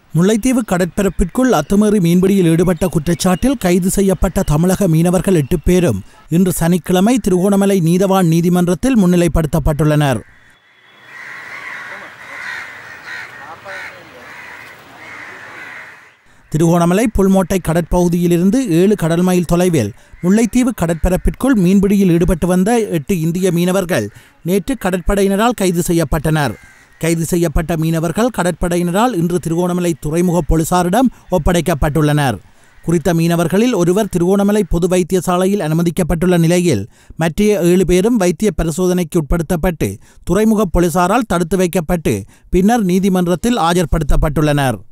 முல்லைத்தீவு கடற்பரப்பிற்குள் அத்துமீறி மீன்பிடியில் ஈடுபட்ட குற்றச்சாட்டில் கைது செய்யப்பட்ட தமிழக மீனவர்கள் எட்டு பேரும் இன்று சனிக்கிழமை திருகோணமலை நீதவான் நீதிமன்றத்தில் முன்னிலைப்படுத்தப்பட்டுள்ளனர் திருகோணமலை புல்மோட்டை கடற்பகுதியிலிருந்து ஏழு கடல் மைல் தொலைவில் முல்லைத்தீவு கடற்பரப்பிற்குள் மீன்பிடியில் ஈடுபட்டு வந்த எட்டு இந்திய மீனவர்கள் நேற்று கடற்படையினரால் கைது செய்யப்பட்டனர் கைது செய்யப்பட்ட மீனவர்கள் கடற்படையினரால் இன்று திருகோணமலை துறைமுக போலீசாரிடம் ஒப்படைக்கப்பட்டுள்ளனர் குறித்த மீனவர்களில் ஒருவர் திருகோணமலை பொது வைத்தியசாலையில் அனுமதிக்கப்பட்டுள்ள நிலையில் மற்றைய ஏழு பேரும் வைத்திய பரிசோதனைக்கு உட்படுத்தப்பட்டு துறைமுக போலீசாரால் தடுத்து வைக்கப்பட்டு பின்னர் நீதிமன்றத்தில் ஆஜர்படுத்தப்பட்டுள்ளனர்